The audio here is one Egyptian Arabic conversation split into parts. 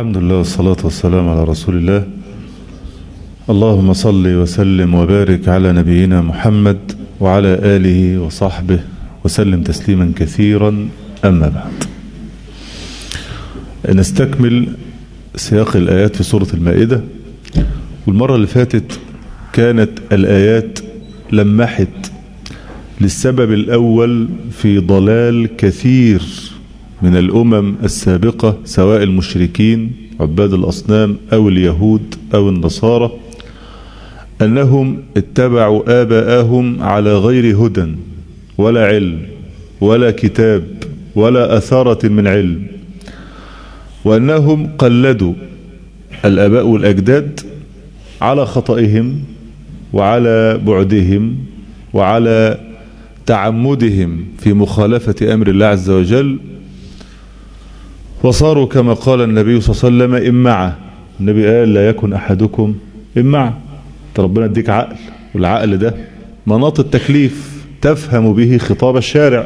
الحمد لله والصلاة والسلام على رسول الله اللهم صل وسلم وبارك على نبينا محمد وعلى آله وصحبه وسلم تسليما كثيرا أما بعد نستكمل سياق الآيات في سورة المائدة والمرة اللي فاتت كانت الآيات لمحت للسبب الأول في ضلال كثير من الأمم السابقة سواء المشركين عباد الأصنام أو اليهود أو النصارى أنهم اتبعوا آباءهم على غير هدى ولا علم ولا كتاب ولا أثارة من علم وأنهم قلدوا الآباء والأجداد على خطئهم وعلى بعدهم وعلى تعمدهم في مخالفة أمر الله عز وجل وصاروا كما قال النبي صلى الله عليه وسلم إمعة النبي قال لا يكن أحدكم إمعة ربنا اديك عقل والعقل ده مناط التكليف تفهم به خطاب الشارع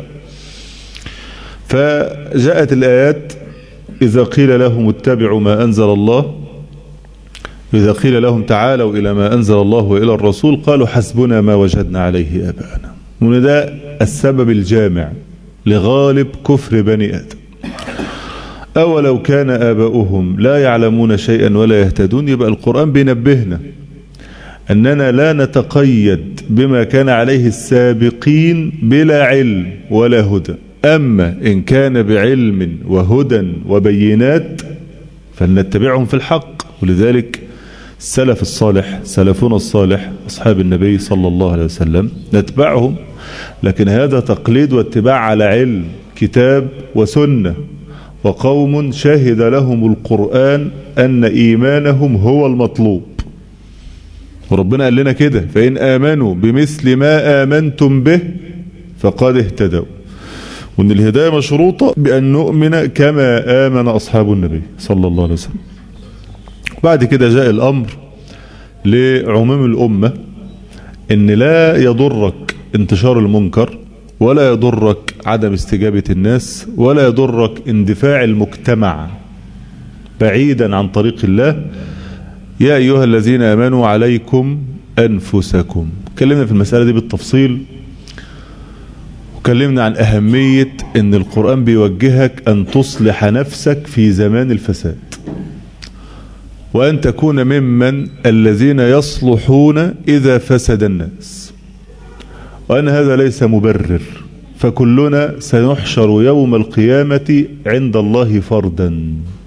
فجاءت الآيات إذا قيل لهم اتبعوا ما أنزل الله إذا قيل لهم تعالوا إلى ما أنزل الله وإلى الرسول قالوا حسبنا ما وجدنا عليه آباءنا ومن ده السبب الجامع لغالب كفر بني آدم أولو كان آباؤهم لا يعلمون شيئا ولا يهتدون يبقى القرآن بينبهنا أننا لا نتقيد بما كان عليه السابقين بلا علم ولا هدى أما إن كان بعلم وهدى وبينات فلنتبعهم في الحق ولذلك السلف الصالح سلفنا الصالح أصحاب النبي صلى الله عليه وسلم نتبعهم لكن هذا تقليد واتباع على علم كتاب وسنة وقوم شهد لهم القرآن أن إيمانهم هو المطلوب وربنا قال لنا كده فإن آمنوا بمثل ما آمنتم به فقد اهتدوا وأن الهداية مشروطة بأن نؤمن كما آمن أصحاب النبي صلى الله عليه وسلم بعد كده جاء الأمر لعموم الأمة أن لا يضرك انتشار المنكر ولا يضرك عدم استجابة الناس ولا يضرك اندفاع المجتمع بعيدا عن طريق الله يا أيها الذين آمنوا عليكم أنفسكم كلمنا في المسألة دي بالتفصيل وكلمنا عن أهمية أن القرآن بيوجهك أن تصلح نفسك في زمان الفساد وأن تكون ممن الذين يصلحون إذا فسد الناس وأن هذا ليس مبرر فكلنا سنحشر يوم القيامة عند الله فردا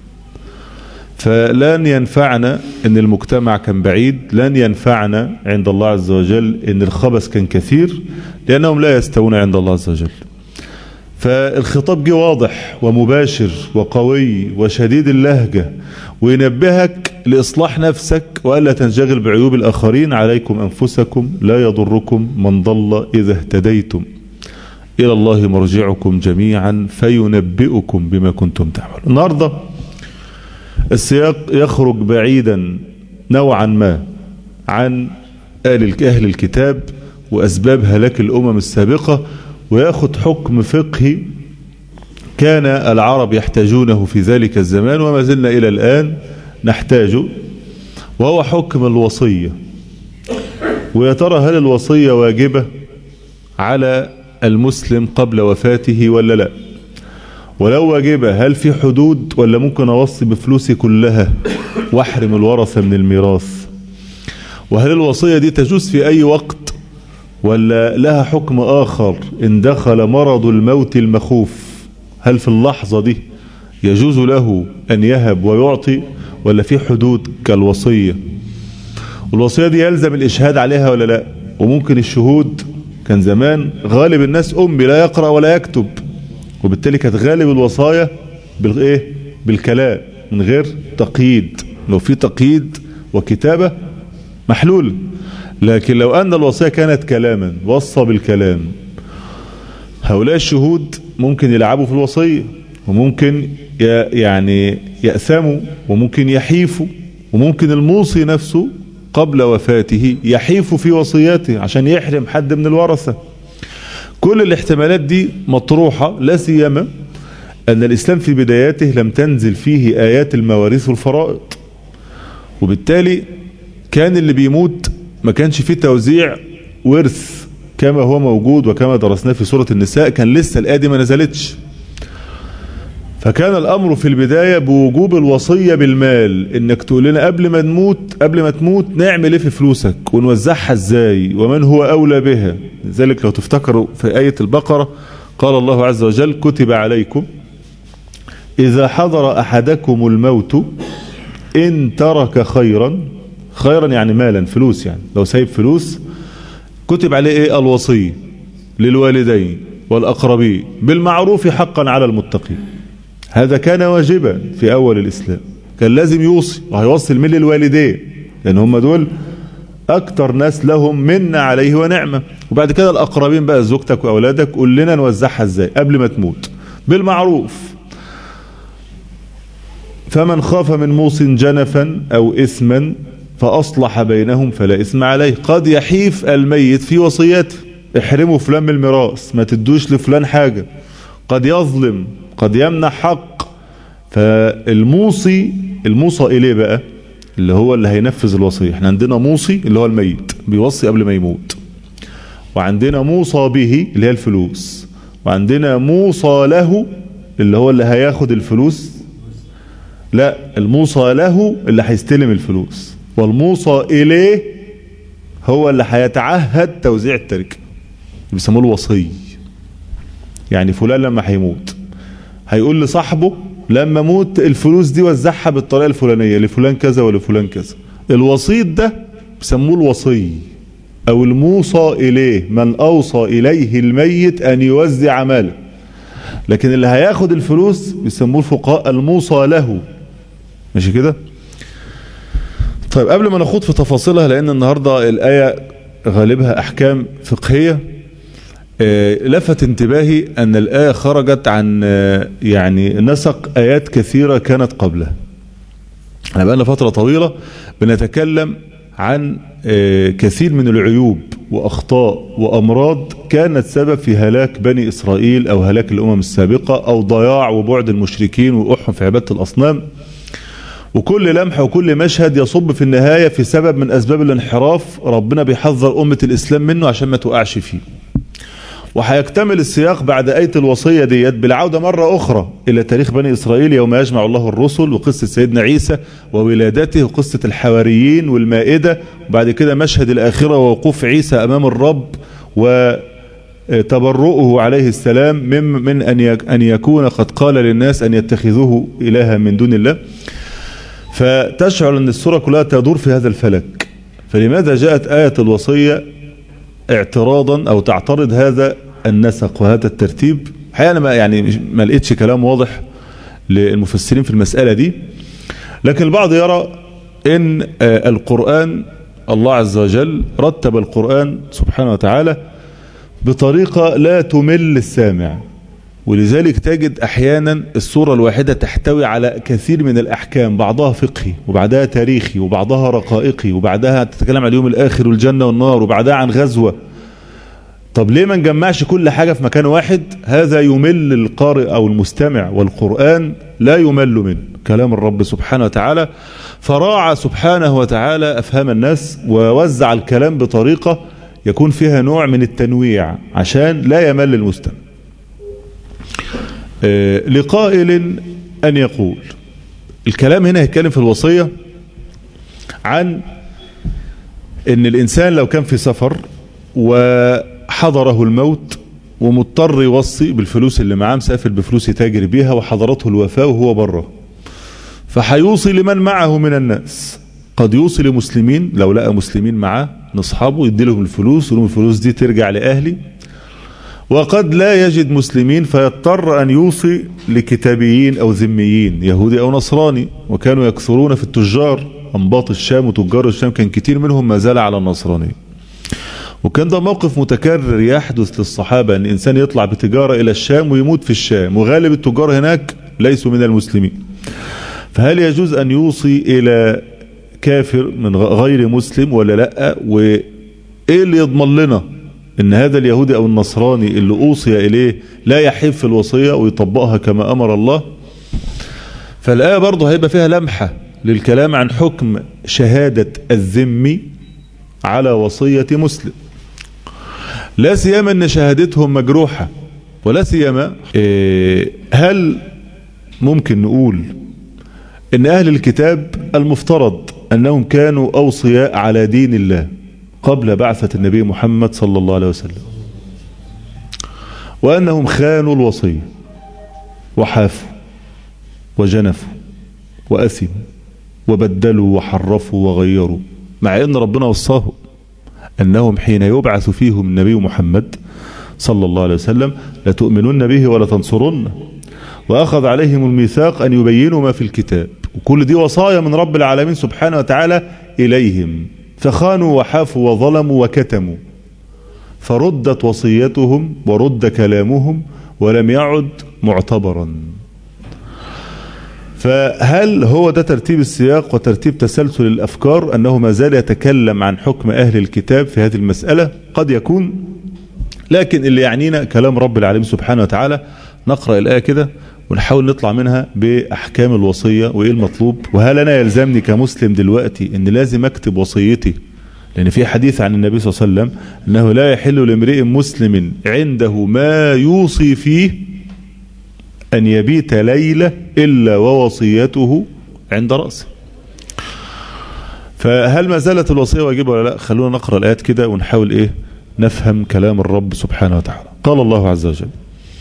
فلن ينفعنا ان المجتمع كان بعيد لن ينفعنا عند الله عز وجل ان الخبث كان كثير لانهم لا يستوون عند الله عز وجل فالخطاب جه واضح ومباشر وقوي وشديد اللهجة وينبهك لإصلاح نفسك وألا تنشغل بعيوب الآخرين عليكم أنفسكم لا يضركم من ضل إذا اهتديتم إلى الله مرجعكم جميعا فينبئكم بما كنتم تعملون النهارده السياق يخرج بعيدا نوعا ما عن أهل الكتاب وأسباب هلاك الأمم السابقة ويأخذ حكم فقهي كان العرب يحتاجونه في ذلك الزمان وما زلنا إلى الآن نحتاجه وهو حكم الوصية ويا ترى هل الوصية واجبة على المسلم قبل وفاته ولا لا ولو واجبة هل في حدود ولا ممكن أوصي بفلوسي كلها واحرم الورثة من الميراث وهل الوصية دي تجوز في أي وقت ولا لها حكم آخر إن دخل مرض الموت المخوف هل في اللحظة دي يجوز له أن يهب ويعطي ولا في حدود كالوصية والوصية دي يلزم الإشهاد عليها ولا لا وممكن الشهود كان زمان غالب الناس أمي لا يقرأ ولا يكتب وبالتالي كانت غالب الوصايا بالايه بالكلام من غير تقييد لو في تقييد وكتابة محلول لكن لو أن الوصية كانت كلاما وصى بالكلام هؤلاء الشهود ممكن يلعبوا في الوصية وممكن يعني يأثموا وممكن يحيفوا وممكن الموصي نفسه قبل وفاته يحيف في وصياته عشان يحرم حد من الورثة كل الاحتمالات دي مطروحة لا سيما أن الإسلام في بداياته لم تنزل فيه آيات المواريث والفرائض وبالتالي كان اللي بيموت ما كانش فيه توزيع ورث كما هو موجود وكما درسناه في سورة النساء كان لسه الآية دي ما نزلتش فكان الأمر في البداية بوجوب الوصية بالمال إنك تقول لنا قبل ما نموت قبل ما تموت نعمل إيه في فلوسك ونوزعها إزاي ومن هو أولى بها لذلك لو تفتكروا في آية البقرة قال الله عز وجل كتب عليكم إذا حضر أحدكم الموت إن ترك خيرا خيرا يعني مالا فلوس يعني لو سايب فلوس كتب عليه إيه الوصية للوالدين والأقربين بالمعروف حقا على المتقين هذا كان واجبا في أول الإسلام كان لازم يوصي وهيوصي المل للوالدين لأن هم دول أكتر ناس لهم منا عليه ونعمة وبعد كده الأقربين بقى زوجتك وأولادك قول لنا نوزعها إزاي قبل ما تموت بالمعروف فمن خاف من موص جنفا أو إثما فأصلح بينهم فلا إثم عليه قد يحيف الميت في وصيته احرموا فلان من الميراث ما تدوش لفلان حاجة قد يظلم قد يمنع حق فالموصي الموصى إليه بقى اللي هو اللي هينفذ الوصية احنا عندنا موصي اللي هو الميت بيوصي قبل ما يموت وعندنا موصى به اللي هي الفلوس وعندنا موصى له اللي هو اللي هياخد الفلوس لا الموصى له اللي هيستلم الفلوس والموصى إليه هو اللي هيتعهد توزيع التركة بيسموه الوصي يعني فلان لما هيموت هيقول لصاحبه لما موت الفلوس دي وزعها بالطريقة الفلانية لفلان كذا ولفلان كذا الوسيط ده بيسموه الوصي او الموصى اليه من اوصى اليه الميت ان يوزع ماله لكن اللي هياخد الفلوس بيسموه الفقهاء الموصى له ماشي كده طيب قبل ما نخوض في تفاصيلها لان النهاردة الاية غالبها احكام فقهية لفت انتباهي أن الآية خرجت عن يعني نسق آيات كثيرة كانت قبلها احنا بقالنا فترة طويلة بنتكلم عن كثير من العيوب وأخطاء وأمراض كانت سبب في هلاك بني إسرائيل أو هلاك الأمم السابقة أو ضياع وبعد المشركين وقوعهم في عبادة الأصنام وكل لمحة وكل مشهد يصب في النهاية في سبب من أسباب الانحراف ربنا بيحذر أمة الإسلام منه عشان ما توقعش فيه وهيكتمل السياق بعد آية الوصية ديت بالعودة مرة أخرى إلى تاريخ بني إسرائيل يوم يجمع الله الرسل وقصة سيدنا عيسى وولادته وقصة الحواريين والمائدة وبعد كده مشهد الآخرة ووقوف عيسى أمام الرب وتبرؤه عليه السلام من, من أن يكون قد قال للناس أن يتخذوه إلها من دون الله فتشعر أن السورة كلها تدور في هذا الفلك فلماذا جاءت آية الوصية اعتراضا او تعترض هذا النسق وهذا الترتيب الحقيقه انا ما يعني ما لقيتش كلام واضح للمفسرين في المسألة دي لكن البعض يرى ان القرآن الله عز وجل رتب القرآن سبحانه وتعالى بطريقة لا تمل السامع ولذلك تجد احيانا السورة الواحدة تحتوي على كثير من الاحكام بعضها فقهي وبعدها تاريخي وبعضها رقائقي وبعدها تتكلم عن اليوم الاخر والجنة والنار وبعدها عن غزوة طب ليه ما نجمعش كل حاجة في مكان واحد هذا يمل القارئ او المستمع والقرآن لا يمل منه كلام الرب سبحانه وتعالى فراعى سبحانه وتعالى افهام الناس ووزع الكلام بطريقة يكون فيها نوع من التنويع عشان لا يمل المستمع لقائل أن يقول الكلام هنا هيتكلم في الوصية عن ان الانسان لو كان في سفر وحضره الموت ومضطر يوصي بالفلوس اللي معاه مسافر بفلوس يتاجر بيها وحضرته الوفاة وهو بره فحيوصي لمن معه من الناس قد يوصي لمسلمين لو لقى مسلمين معاه نصحابه يدي لهم الفلوس يقول لهم الفلوس دي ترجع لأهلي وقد لا يجد مسلمين فيضطر أن يوصي لكتابيين أو ذميين يهودي أو نصراني وكانوا يكثرون في التجار أنباط الشام وتجار الشام كان كتير منهم ما زال على النصرانية وكان ده موقف متكرر يحدث للصحابة أن إنسان يطلع بتجارة إلى الشام ويموت في الشام وغالب التجار هناك ليسوا من المسلمين فهل يجوز أن يوصي إلى كافر من غير مسلم ولا لا وإيه اللي يضمن لنا ان هذا اليهودي او النصراني اللي اوصي اليه لا يحيف في الوصية ويطبقها كما امر الله فالآية برضه هيبقى فيها لمحة للكلام عن حكم شهادة الذمي على وصية مسلم لا سيما ان شهادتهم مجروحة ولا سيما إيه هل ممكن نقول ان اهل الكتاب المفترض انهم كانوا اوصياء على دين الله قبل بعثة النبي محمد صلى الله عليه وسلم وانهم خانوا الوصية وحافوا وجنفوا وأثموا وبدلوا وحرفوا وغيروا مع ان ربنا وصاهم انهم حين يبعث فيهم النبي محمد صلى الله عليه وسلم لتؤمنن به ولا تنصرنه واخذ عليهم الميثاق ان يبينوا ما في الكتاب وكل دي وصايا من رب العالمين سبحانه وتعالى اليهم فخانوا وحافوا وظلموا وكتموا فردت وصيتهم ورد كلامهم ولم يعد معتبرا فهل هو ده ترتيب السياق وترتيب تسلسل الأفكار أنه ما زال يتكلم عن حكم أهل الكتاب في هذه المسألة قد يكون لكن اللي يعنينا كلام رب العالمين سبحانه وتعالى نقرأ الآية كده ونحاول نطلع منها بأحكام الوصية وإيه المطلوب وهل أنا يلزمني كمسلم دلوقتي أن لازم أكتب وصيتي لأن في حديث عن النبي صلى الله عليه وسلم أنه لا يحل لامرئ مسلم عنده ما يوصي فيه أن يبيت ليلة إلا ووصيته عند رأسه فهل ما زالت الوصية واجبة ولا لا خلونا نقرأ الآيات كده ونحاول إيه نفهم كلام الرب سبحانه وتعالى قال الله عز وجل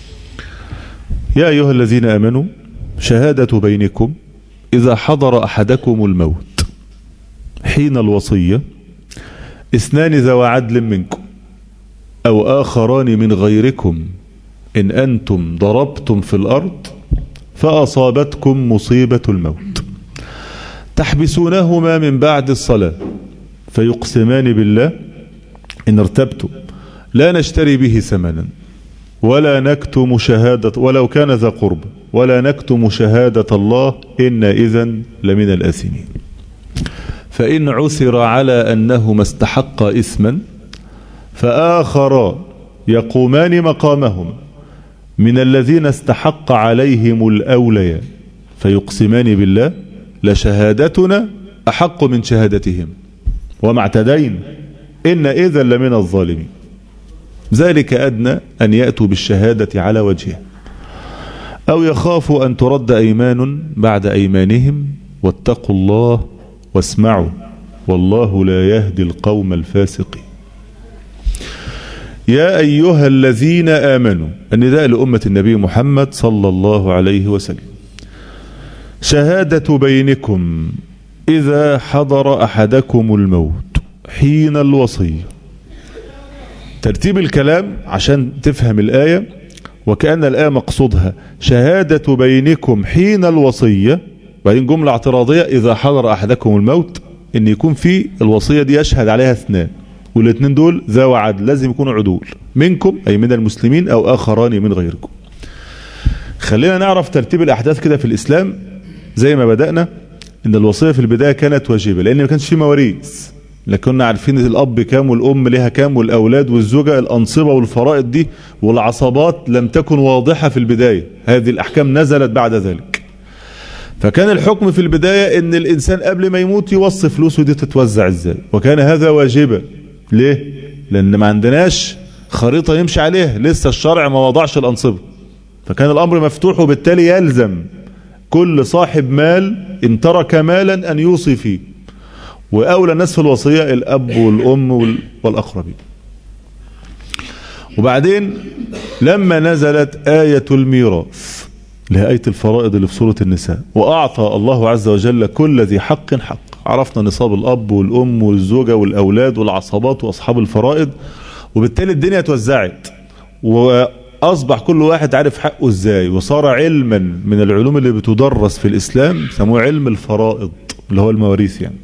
يا أيها الذين آمنوا شهادة بينكم إذا حضر أحدكم الموت حين الوصية اثنان ذو عدل منكم أو آخران من غيركم إن أنتم ضربتم في الأرض فأصابتكم مصيبة الموت تحبسونهما من بعد الصلاة فيقسمان بالله إن ارتبتم لا نشتري به ثمنا ولا نكتم شهادة ولو كان ذا قرب ولا نكتم شهادة الله إن إذا لمن الآثمين فإن عثر على أنهما استحق إثما فآخران يقومان مقامهما من الذين استحق عليهم الأولياء فيقسمان بالله لشهادتنا أحق من شهادتهم وما اعتدين إن إذا لمن الظالمين ذلك أدنى أن يأتوا بالشهادة على وجهه أو يخافوا أن ترد أيمان بعد أيمانهم واتقوا الله واسمعوا والله لا يهدي القوم الفاسقين يا أيها الذين آمنوا النداء لأمة النبي محمد صلى الله عليه وسلم شهادة بينكم إذا حضر أحدكم الموت حين الوصية ترتيب الكلام عشان تفهم الآية وكأن الآية مقصودها شهادة بينكم حين الوصية بعدين جملة اعتراضية إذا حضر أحدكم الموت إن يكون في الوصية دي يشهد عليها اثنان والاثنين دول ذو عدل لازم يكونوا عدول منكم أي من المسلمين أو آخران من غيركم خلينا نعرف ترتيب الأحداث كده في الإسلام زي ما بدأنا إن الوصية في البداية كانت واجبة لأن ما كانش في مواريث لكن كنا عارفين الأب كام والأم لها كام والأولاد والزوجة الأنصبة والفرائض دي والعصبات لم تكن واضحة في البداية هذه الأحكام نزلت بعد ذلك فكان الحكم في البداية ان الانسان قبل ما يموت يوصي فلوسه دي تتوزع ازاي وكان هذا واجبا ليه لان ما عندناش خريطة يمشي عليها لسه الشرع ما وضعش الانصبة فكان الامر مفتوح وبالتالي يلزم كل صاحب مال ان ترك مالا ان يوصي فيه واولى الناس في الوصية الاب والام والاقربين وبعدين لما نزلت آية الميراث لها آية الفرائض اللي في سورة النساء وأعطى الله عز وجل كل ذي حق حق عرفنا نصاب الأب والأم والزوجة والأولاد والعصبات وأصحاب الفرائض وبالتالي الدنيا توزعت وأصبح كل واحد عارف حقه إزاي وصار علما من العلوم اللي بتدرس في الإسلام سموه علم الفرائض اللي هو المواريث يعني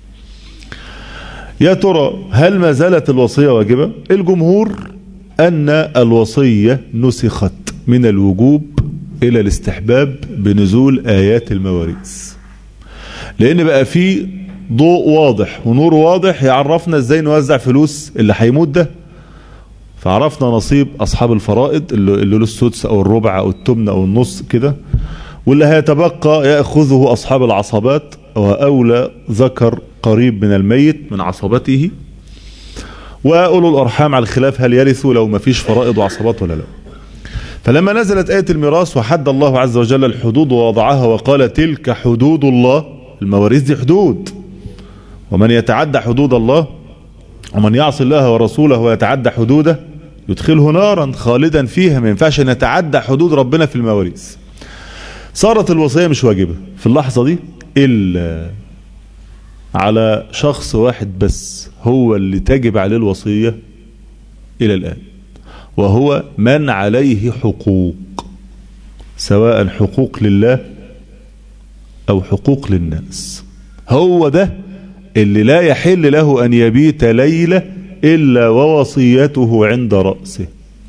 يا ترى هل ما زالت الوصية واجبة الجمهور أن الوصية نسخت من الوجوب إلى الاستحباب بنزول آيات المواريث لأن بقى في ضوء واضح ونور واضح يعرفنا ازاي نوزع فلوس اللي هيموت ده فعرفنا نصيب أصحاب الفرائض اللي اللي له السدس أو الربع أو التمن أو النص كده واللي هيتبقى يأخذه أصحاب العصبات وأولى ذكر قريب من الميت من عصبته وأولو الأرحام على الخلاف هل يرثوا لو ما فيش فرائض وعصبات ولا لا فلما نزلت آية الميراث وحد الله عز وجل الحدود ووضعها وقال تلك حدود الله المواريث دي حدود ومن يتعدى حدود الله ومن يعصي الله ورسوله ويتعدى حدوده يدخله نارا خالدا فيها ما ينفعش نتعدى حدود ربنا في المواريث صارت الوصية مش واجبة في اللحظة دي إلا على شخص واحد بس هو اللي تجب عليه الوصية إلى الآن وهو من عليه حقوق سواء حقوق لله أو حقوق للناس هو ده اللي لا يحل له أن يبيت ليلة إلا ووصيته عند رأسه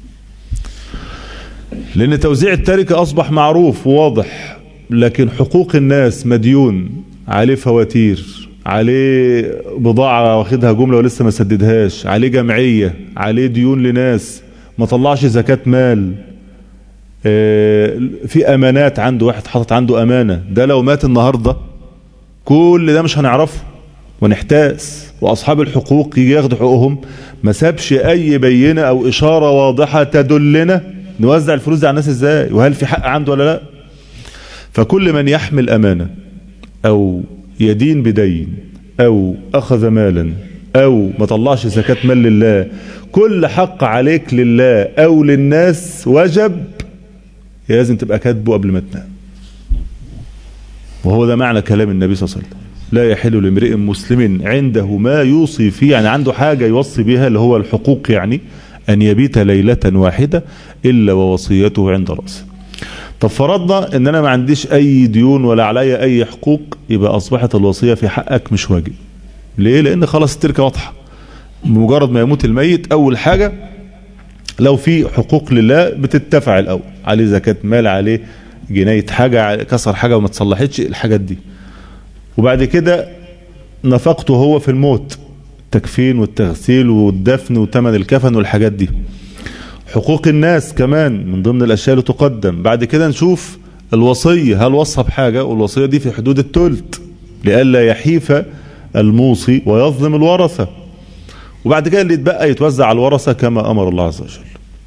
لأن توزيع التركة أصبح معروف وواضح لكن حقوق الناس مديون عليه فواتير عليه بضاعة واخدها جملة ولسه ما سددهاش عليه جمعية عليه ديون لناس ما طلعش زكاة مال اه في أمانات عنده واحد حاطط عنده أمانة ده لو مات النهاردة كل ده مش هنعرفه ونحتاس وأصحاب الحقوق يجي ياخدوا حقوقهم ما سابش أي بينة أو إشارة واضحة تدلنا نوزع الفلوس دي على الناس إزاي وهل في حق عنده ولا لا فكل من يحمل أمانة أو يدين بدين أو أخذ مالا أو ما طلعش زكاة مال لله كل حق عليك لله أو للناس وجب لازم تبقى كاتبه قبل ما تنام وهو ده معنى كلام النبي صلى الله عليه وسلم لا يحل لامرئ مسلم عنده ما يوصي فيه يعني عنده حاجة يوصي بها اللي هو الحقوق يعني أن يبيت ليلة واحدة إلا ووصيته عند رأسه طب فرضنا ان انا ما عنديش اي ديون ولا عليا اي حقوق يبقى اصبحت الوصية في حقك مش واجب ليه لان خلاص التركة واضحة بمجرد ما يموت الميت اول حاجة لو في حقوق لله بتدفع الاول عليه زكاة مال عليه جناية حاجة كسر حاجة وما تصلحتش الحاجات دي وبعد كده نفقته هو في الموت التكفين والتغسيل والدفن وثمن الكفن والحاجات دي حقوق الناس كمان من ضمن الأشياء اللي تقدم بعد كده نشوف الوصية هل وصى بحاجة والوصية دي في حدود التلت لئلا يحيف الموصي ويظلم الورثة وبعد كده اللي يتبقى يتوزع على الورثة كما أمر الله عز وجل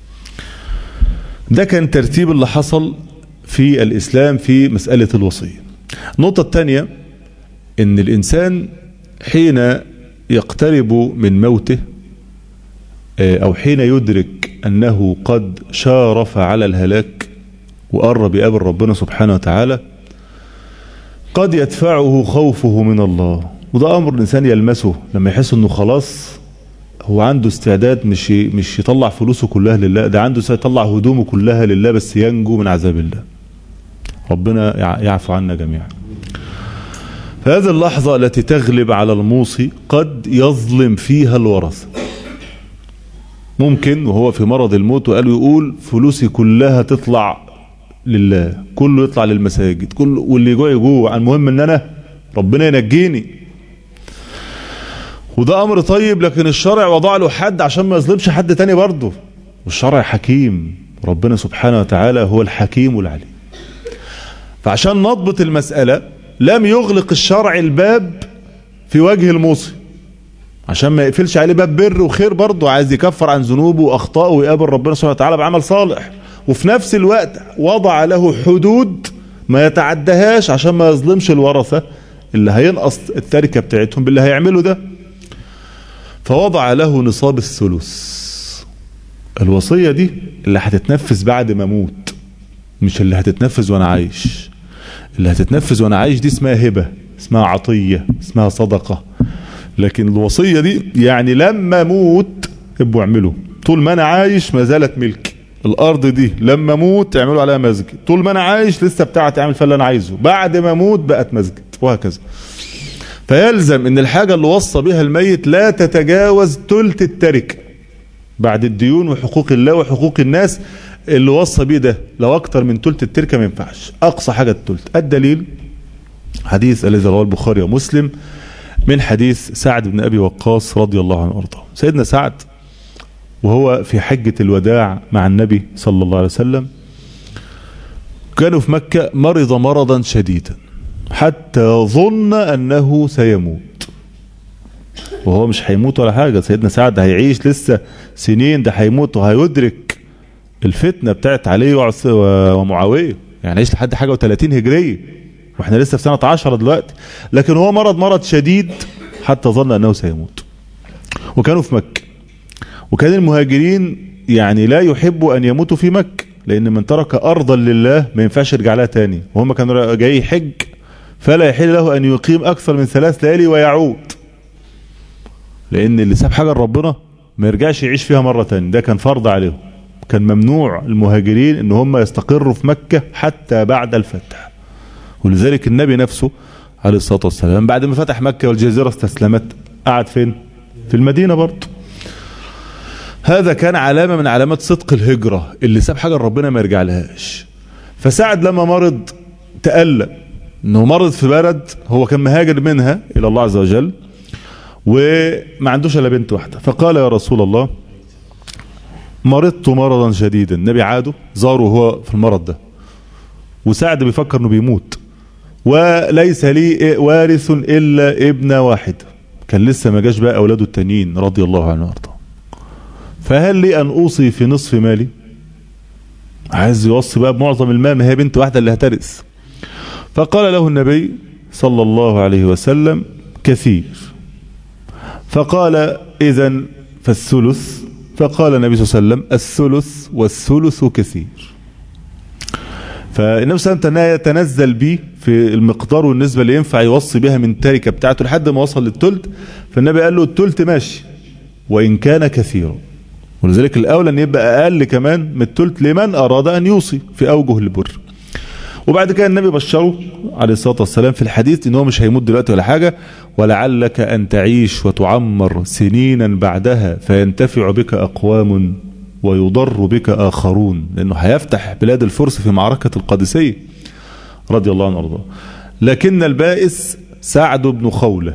ده كان ترتيب اللي حصل في الإسلام في مسألة الوصية النقطة الثانية ان الإنسان حين يقترب من موته أو حين يدرك أنه قد شارف على الهلاك وقرب يقابل ربنا سبحانه وتعالى قد يدفعه خوفه من الله وده أمر الإنسان يلمسه لما يحس أنه خلاص هو عنده استعداد مش مش يطلع فلوسه كلها لله ده عنده يطلع هدومه كلها لله بس ينجو من عذاب الله ربنا يعفو عنا جميعا فهذه اللحظة التي تغلب على الموصي قد يظلم فيها الورثة ممكن وهو في مرض الموت وقالوا يقول فلوسي كلها تطلع لله كله يطلع للمساجد كله واللي يجوع يجوع المهم ان انا ربنا ينجيني وده امر طيب لكن الشرع وضع له حد عشان ما يظلمش حد تاني برضه والشرع حكيم ربنا سبحانه وتعالى هو الحكيم العليم فعشان نضبط المسألة لم يغلق الشرع الباب في وجه الموصي عشان ما يقفلش عليه باب بر وخير برضه عايز يكفر عن ذنوبه واخطائه ويقابل ربنا سبحانه وتعالى بعمل صالح وفي نفس الوقت وضع له حدود ما يتعدهاش عشان ما يظلمش الورثة اللي هينقص التركة بتاعتهم باللي هيعمله ده فوضع له نصاب الثلث الوصية دي اللي هتتنفذ بعد ما اموت مش اللي هتتنفذ وانا عايش اللي هتتنفذ وانا عايش دي اسمها هبة اسمها عطية اسمها صدقة لكن الوصية دي يعني لما اموت ابقوا اعملوا طول ما انا عايش ما زالت ملكي الارض دي لما اموت اعملوا عليها مسجد طول ما انا عايش لسه بتاعتي اعمل فيها اللي انا عايزه بعد ما اموت بقت مسجد وهكذا فيلزم ان الحاجة اللي وصى بها الميت لا تتجاوز تلت التركة بعد الديون وحقوق الله وحقوق الناس اللي وصى بيه ده لو اكتر من تلت التركة ما ينفعش اقصى حاجة التلت الدليل حديث الذي رواه البخاري ومسلم من حديث سعد بن ابي وقاص رضي الله عنه وارضاه سيدنا سعد وهو في حجة الوداع مع النبي صلى الله عليه وسلم كانوا في مكة مرض مرضا شديدا حتى ظن أنه سيموت وهو مش هيموت ولا حاجة سيدنا سعد هيعيش لسه سنين ده هيموت وهيدرك الفتنة بتاعت علي ومعاوية يعني عيش لحد حاجة و30 هجرية واحنا لسه في سنة 10 دلوقتي لكن هو مرض مرض شديد حتى ظن أنه سيموت وكانوا في مكة وكان المهاجرين يعني لا يحبوا أن يموتوا في مكة لأن من ترك أرضا لله ما ينفعش يرجع لها تاني وهم كانوا جاي حج فلا يحل له أن يقيم أكثر من ثلاث ليالي ويعود لأن اللي ساب حاجة لربنا ما يرجعش يعيش فيها مرة تانية ده كان فرض عليهم كان ممنوع المهاجرين ان هم يستقروا في مكة حتى بعد الفتح ولذلك النبي نفسه عليه الصلاة والسلام بعد ما فتح مكة والجزيرة استسلمت قعد فين في المدينة برضه هذا كان علامة من علامات صدق الهجرة اللي ساب حاجة ربنا ما يرجع لهاش فسعد لما مرض تألم انه مرض في بلد هو كان مهاجر منها الى الله عز وجل وما عندوش الا بنت واحدة فقال يا رسول الله مرضت مرضا شديدا النبي عاده زاره هو في المرض ده وسعد بيفكر انه بيموت وليس لي وارث الا ابن واحد كان لسه ما جاش بقى اولاده التانيين رضي الله عنه وارضاه فهل لي ان اوصي في نصف مالي عايز يوصي بقى بمعظم المال ما هي بنت واحده اللي هترث فقال له النبي صلى الله عليه وسلم كثير فقال اذا فالثلث فقال النبي صلى الله عليه وسلم الثلث والثلث كثير فالنبي صلى الله عليه وسلم يتنزل به في المقدار والنسبة اللي ينفع يوصي بها من التركة بتاعته لحد ما وصل للتلت فالنبي قال له التلت ماشي وإن كان كثيرا ولذلك الأولى أن يبقى أقل كمان من التلت لمن أراد أن يوصي في أوجه البر وبعد كده النبي بشره عليه الصلاة والسلام في الحديث ان هو مش هيموت دلوقتي ولا حاجة ولعلك أن تعيش وتعمر سنينا بعدها فينتفع بك أقوام ويضر بك آخرون لأنه هيفتح بلاد الفرس في معركة القادسية رضي الله عنه وارضاه لكن البائس سعد بن خولة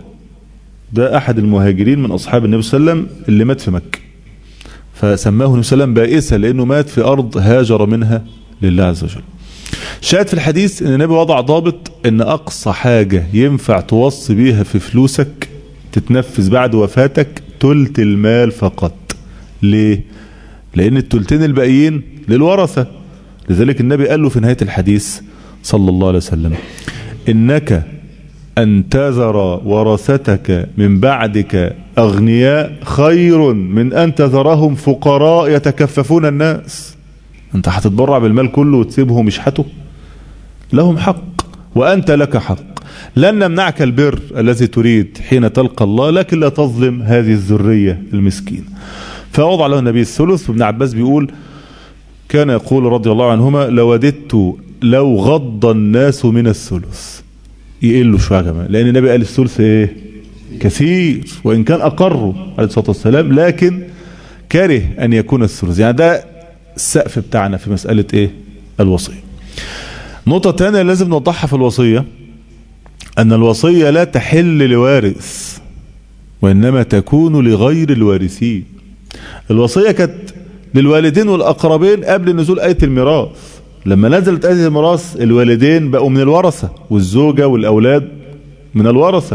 ده أحد المهاجرين من أصحاب النبي صلى الله عليه وسلم اللي مات في مكة فسماه النبي صلى الله عليه وسلم بائسا لأنه مات في أرض هاجر منها لله عز وجل شاهد في الحديث ان النبي وضع ضابط ان اقصى حاجة ينفع توصي بيها في فلوسك تتنفذ بعد وفاتك تلت المال فقط ليه لان التلتين الباقيين للورثة لذلك النبي قال له في نهاية الحديث صلى الله عليه وسلم انك ان تذر ورثتك من بعدك اغنياء خير من ان تذرهم فقراء يتكففون الناس انت هتتبرع بالمال كله وتسيبهم يشحتوا لهم حق وأنت لك حق لن نمنعك البر الذي تريد حين تلقى الله لكن لا تظلم هذه الذرية المسكين فوضع له النبي الثلث وابن عباس بيقول كان يقول رضي الله عنهما لوددت لو غض الناس من الثلث يقلوا شوية كمان لأن النبي قال الثلث ايه كثير وإن كان أقره عليه الصلاة والسلام لكن كره أن يكون الثلث يعني ده السقف بتاعنا في مسألة ايه الوصية نقطة تانية لازم نوضحها في الوصية أن الوصية لا تحل لوارث وإنما تكون لغير الوارثين الوصية كانت للوالدين والأقربين قبل نزول آية الميراث لما نزلت آية الميراث الوالدين بقوا من الورثة والزوجة والأولاد من الورثة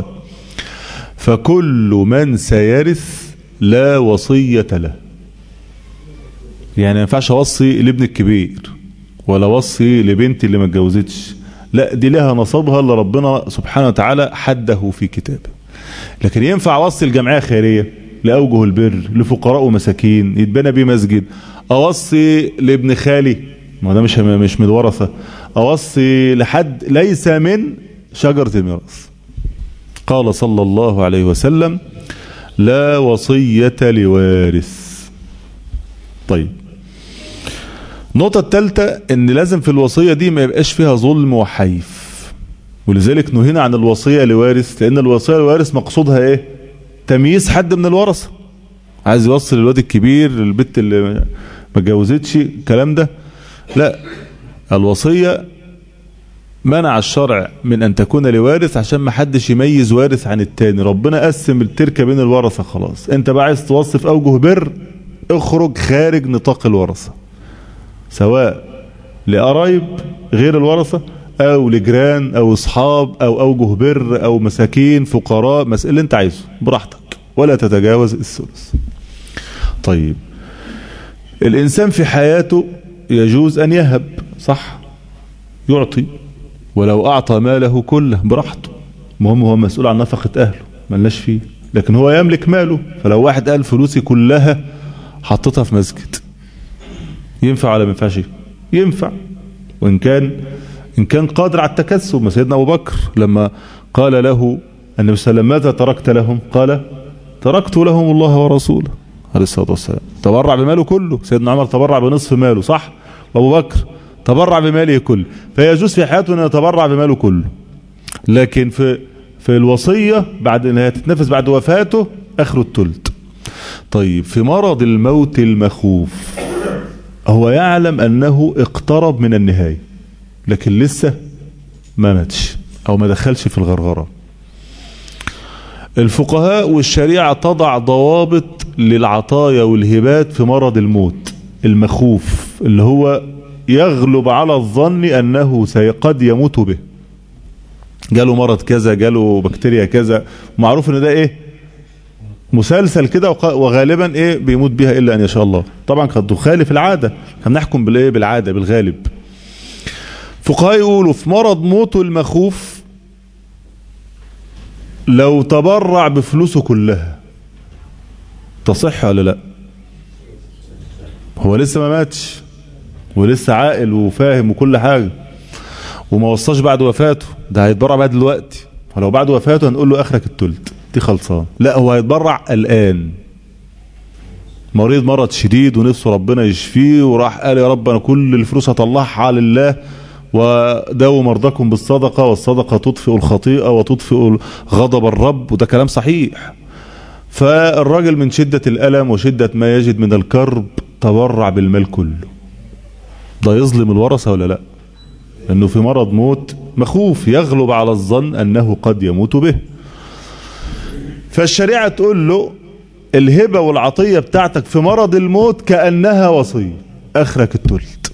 فكل من سيرث لا وصية له يعني ما ينفعش اوصي لابن الكبير ولا اوصي لبنتي اللي ما اتجوزتش لا دي لها نصبها اللي ربنا سبحانه وتعالى حده في كتابه لكن ينفع اوصي الجمعيه خيريه لاوجه البر لفقراء ومساكين يتبنى بيه مسجد اوصي لابن خالي ما ده مش مش من الورثه اوصي لحد ليس من شجره الميراث قال صلى الله عليه وسلم لا وصيه لوارث طيب النقطة الثالثة ان لازم في الوصية دي ما يبقاش فيها ظلم وحيف ولذلك نهينا عن الوصية لوارث لان الوصية لوارث مقصودها ايه تمييز حد من الورثة عايز يوصل الواد الكبير للبت اللي ما اتجوزتش الكلام ده لا الوصية منع الشرع من ان تكون لوارث عشان ما حدش يميز وارث عن التاني ربنا قسم التركة بين الورثة خلاص انت بقى عايز توصي في اوجه بر اخرج خارج نطاق الورثة سواء لقرايب غير الورثة او لجيران او اصحاب او اوجه بر او مساكين فقراء مسألة اللي انت عايزه براحتك ولا تتجاوز الثلث طيب الانسان في حياته يجوز ان يهب صح يعطي ولو اعطى ماله كله براحته المهم هو مسؤول عن نفقة اهله ملناش فيه لكن هو يملك ماله فلو واحد قال فلوسي كلها حطيتها في مسجد ينفع ولا ما ينفعش ينفع وان كان ان كان قادر على التكسب ما سيدنا ابو بكر لما قال له النبي صلى الله عليه وسلم ماذا تركت لهم قال تركت لهم الله ورسوله عليه الصلاه والسلام تبرع بماله كله سيدنا عمر تبرع بنصف ماله صح ابو بكر تبرع بماله كله فيجوز في حياته ان يتبرع بماله كله لكن في في الوصيه بعد انها تتنفذ بعد وفاته اخره التلت طيب في مرض الموت المخوف هو يعلم انه اقترب من النهايه لكن لسه ما ماتش او ما دخلش في الغرغره الفقهاء والشريعه تضع ضوابط للعطايا والهبات في مرض الموت المخوف اللي هو يغلب على الظن انه قد يموت به جاله مرض كذا جاله بكتيريا كذا معروف ان ده ايه مسلسل كده وغالبا ايه بيموت بيها الا ان يشاء الله طبعا قد تخالف العاده احنا بنحكم بالايه بالعاده بالغالب فقهاء يقولوا في مرض موته المخوف لو تبرع بفلوسه كلها تصح ولا لا هو لسه ما ماتش ولسه عاقل وفاهم وكل حاجه وما وصاش بعد وفاته ده هيتبرع بعد دلوقتي ولو بعد وفاته هنقول له اخرك التلت دي خلصان لا هو هيتبرع الان مريض مرض شديد ونفسه ربنا يشفيه وراح قال يا رب انا كل الفلوس هطلعها لله وداووا مرضاكم بالصدقه والصدقه تطفئ الخطيئه وتطفئ غضب الرب وده كلام صحيح فالراجل من شده الالم وشده ما يجد من الكرب تبرع بالمال كله ده يظلم الورثه ولا لا انه في مرض موت مخوف يغلب على الظن انه قد يموت به فالشريعة تقول له الهبة والعطية بتاعتك في مرض الموت كأنها وصية اخرك التلت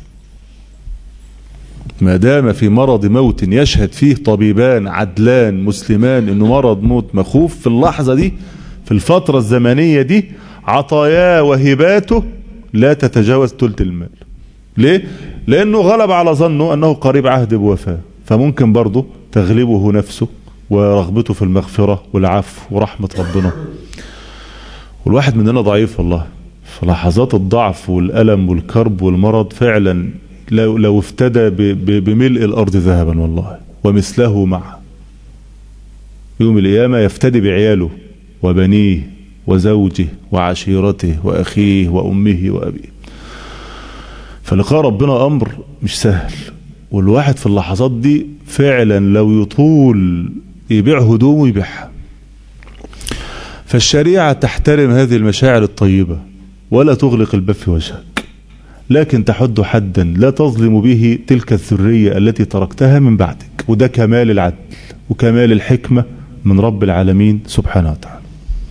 ما دام في مرض موت يشهد فيه طبيبان عدلان مسلمان انه مرض موت مخوف في اللحظة دي في الفترة الزمنية دي عطاياه وهباته لا تتجاوز تلت المال ليه؟ لانه غلب على ظنه انه قريب عهد بوفاة فممكن برضه تغلبه نفسه ورغبته في المغفرة والعفو ورحمة ربنا والواحد مننا ضعيف والله في لحظات الضعف والألم والكرب والمرض فعلا لو, لو افتدى بملء الأرض ذهبا والله ومثله معه يوم القيامة يفتدي بعياله وبنيه وزوجه وعشيرته وأخيه وأمه وأبيه فلقاء ربنا أمر مش سهل والواحد في اللحظات دي فعلا لو يطول يبيع هدومه يبيعها فالشريعة تحترم هذه المشاعر الطيبة ولا تغلق الباب في وجهك لكن تحد حدا لا تظلم به تلك الذرية التي تركتها من بعدك وده كمال العدل وكمال الحكمة من رب العالمين سبحانه وتعالى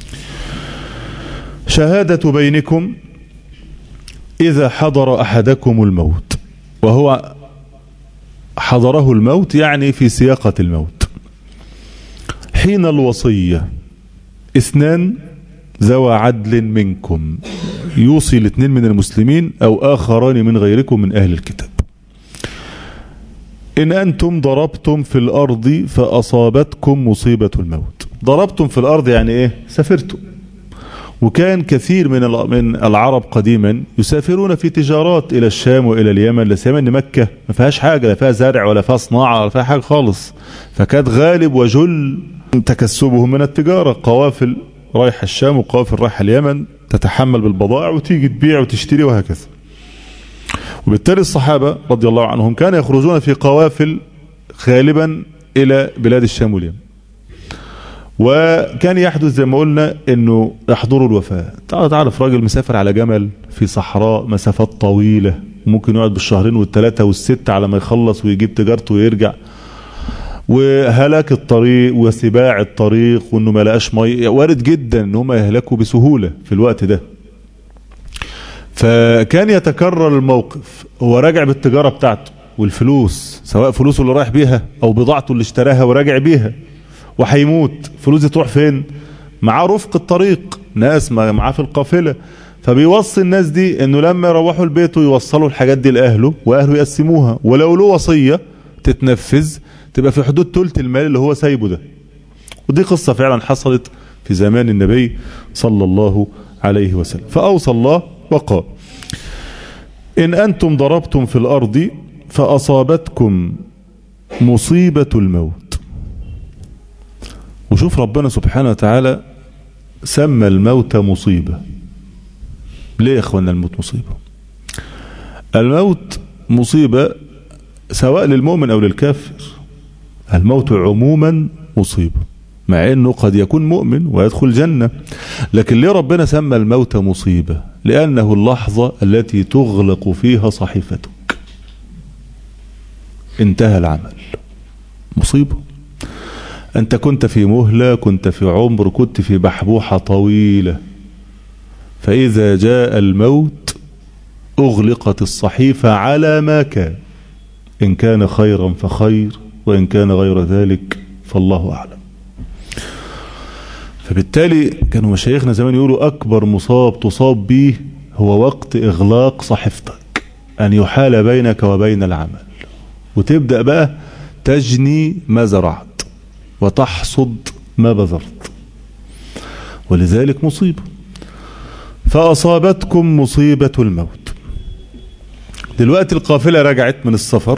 شهادة بينكم إذا حضر أحدكم الموت وهو حضره الموت يعني في سياقة الموت حين الوصية اثنان ذوى عدل منكم يوصي الاثنين من المسلمين أو آخران من غيركم من أهل الكتاب إن أنتم ضربتم في الأرض فأصابتكم مصيبة الموت ضربتم في الأرض يعني إيه سافرتم وكان كثير من من العرب قديما يسافرون في تجارات الى الشام والى اليمن لسيما ان مكه ما فيهاش حاجه لا فيها زرع ولا فيها صناعه ولا فيها حاجه خالص فكانت غالب وجل تكسبهم من التجاره قوافل رايحه الشام وقوافل رايحه اليمن تتحمل بالبضائع وتيجي تبيع وتشتري وهكذا وبالتالي الصحابه رضي الله عنهم كانوا يخرجون في قوافل غالبا الى بلاد الشام واليمن وكان يحدث زي ما قلنا انه يحضروا الوفاة تعرف راجل مسافر على جمل في صحراء مسافات طويلة ممكن يقعد بالشهرين والثلاثة والستة على ما يخلص ويجيب تجارته ويرجع وهلاك الطريق وسباع الطريق وانه ما لقاش ميه وارد جدا ان هم يهلكوا بسهولة في الوقت ده فكان يتكرر الموقف هو راجع بالتجارة بتاعته والفلوس سواء فلوسه اللي رايح بيها او بضاعته اللي اشتراها وراجع بيها وهيموت فلوس دي تروح فين معاه رفق الطريق ناس معاه في القافلة فبيوصي الناس دي انه لما يروحوا البيت يوصلوا الحاجات دي لاهله واهله يقسموها ولو له وصية تتنفذ تبقى في حدود ثلث المال اللي هو سايبه ده ودي قصة فعلا حصلت في زمان النبي صلى الله عليه وسلم فأوصى الله وقال إن أنتم ضربتم في الأرض فأصابتكم مصيبة الموت وشوف ربنا سبحانه وتعالى سمى الموت مصيبة ليه يا اخوانا الموت مصيبة الموت مصيبة سواء للمؤمن او للكافر الموت عموما مصيبة مع انه قد يكون مؤمن ويدخل الجنة لكن ليه ربنا سمى الموت مصيبة لانه اللحظة التي تغلق فيها صحيفتك انتهى العمل مصيبة انت كنت في مهلة كنت في عمر كنت في بحبوحة طويلة فاذا جاء الموت اغلقت الصحيفة على ما كان ان كان خيرا فخير وان كان غير ذلك فالله اعلم فبالتالي كانوا مشايخنا زمان يقولوا أكبر مصاب تصاب به هو وقت إغلاق صحيفتك أن يحال بينك وبين العمل وتبدأ بقى تجني ما زرعت وتحصد ما بذرت ولذلك مصيبة فأصابتكم مصيبة الموت دلوقتي القافلة رجعت من السفر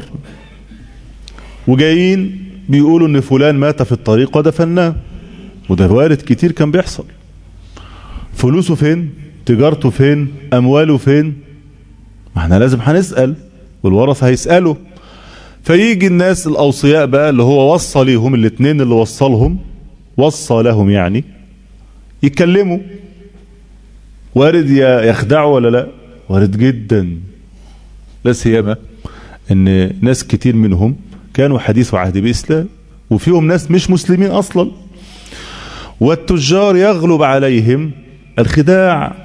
وجايين بيقولوا ان فلان مات في الطريق ودفناه وده وارد كتير كان بيحصل فلوسه فين تجارته فين امواله فين ما احنا لازم هنسأل والورثة هيسألوا فيجي الناس الاوصياء بقى اللي هو وصى ليهم الاثنين اللي وصلهم وصى لهم يعني يتكلموا وارد يخدعوا ولا لا وارد جدا لا سيما ان ناس كتير منهم كانوا حديث عهد بإسلام وفيهم ناس مش مسلمين اصلا والتجار يغلب عليهم الخداع